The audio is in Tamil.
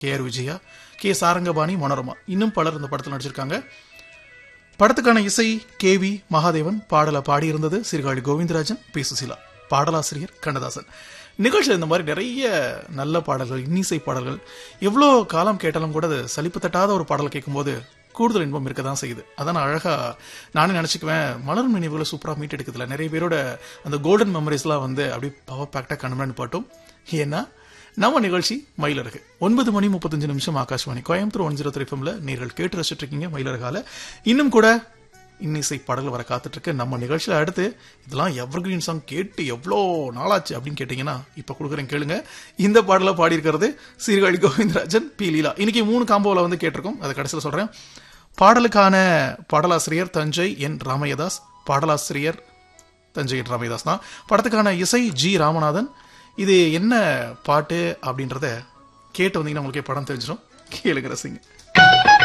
K R Vijaya K Sarangapani Manorama இன்னும் பலர் இந்த படத்தில் நடிச்சிருக்காங்க படத்துக்கான இசை கே வி மகாதேவன் பாடலை பாடியிருந்தது சீர்காழி கோவிந்தராஜன் பி சுசிலா பாடலாசிரியர் கண்ணதாசன் நிகழ்ச்சியில் இந்த மாதிரி நிறைய நல்ல பாடல்கள் இன்னிசை பாடல்கள் எவ்வளோ காலம் கேட்டாலும் கூட அது சலிப்பு தட்டாத ஒரு பாடலை கேட்கும்போது கூடுதல் இன்பம் இருக்க தான் செய்யுது அதான் நான் அழகா நானே நினச்சிக்குவேன் மலர் நினைவுகளை சூப்பராக மீட் எடுக்கிறதுல நிறைய பேரோட அந்த கோல்டன் மெமரிஸ்லாம் வந்து அப்படியே பவர் பேக்டாக கண்மணி பாட்டும் ஏன்னா நம்ம நிகழ்ச்சி மயிலருகு ஒன்பது மணி முப்பத்தஞ்சு நிமிஷம் Akashvani Coimbatore one zero three ஃபம்ல நீங்கள் கேட்டு ரசிச்சுட்டு இருக்கீங்க மயிலருகால இன்னும் கூட இன்னிசை பாடல் வர காத்துட்டு இருக்கு நம்ம நிகழ்ச்சியில அடுத்து இதெல்லாம் எவர் கிரீன் சாங் கேட்டு எவ்வளோ நாளாச்சு அப்படின்னு கேட்டீங்கன்னா இப்ப கொடுக்குறேன் கேளுங்க இந்த பாடலை பாடியிருக்கிறது சீர்காழி கோவிந்தராஜன் பி லீலா இன்னைக்கு மூணு காம்போவில் வந்து கேட்டிருக்கோம் அதை கடைசியில் சொல்றேன் பாடலுக்கான பாடலாசிரியர் தஞ்சை என் ராமையதாஸ் பாடலாசிரியர் தஞ்சை என் ராமையதாஸ் தான் படத்துக்கான இசை ஜி ராமநாதன் இது என்ன பாட்டு அப்படின்றத கேட்டு வந்தீங்கன்னா உங்களுக்கே படம் தெரிஞ்சிடும் கேளுங்க ரசிங்க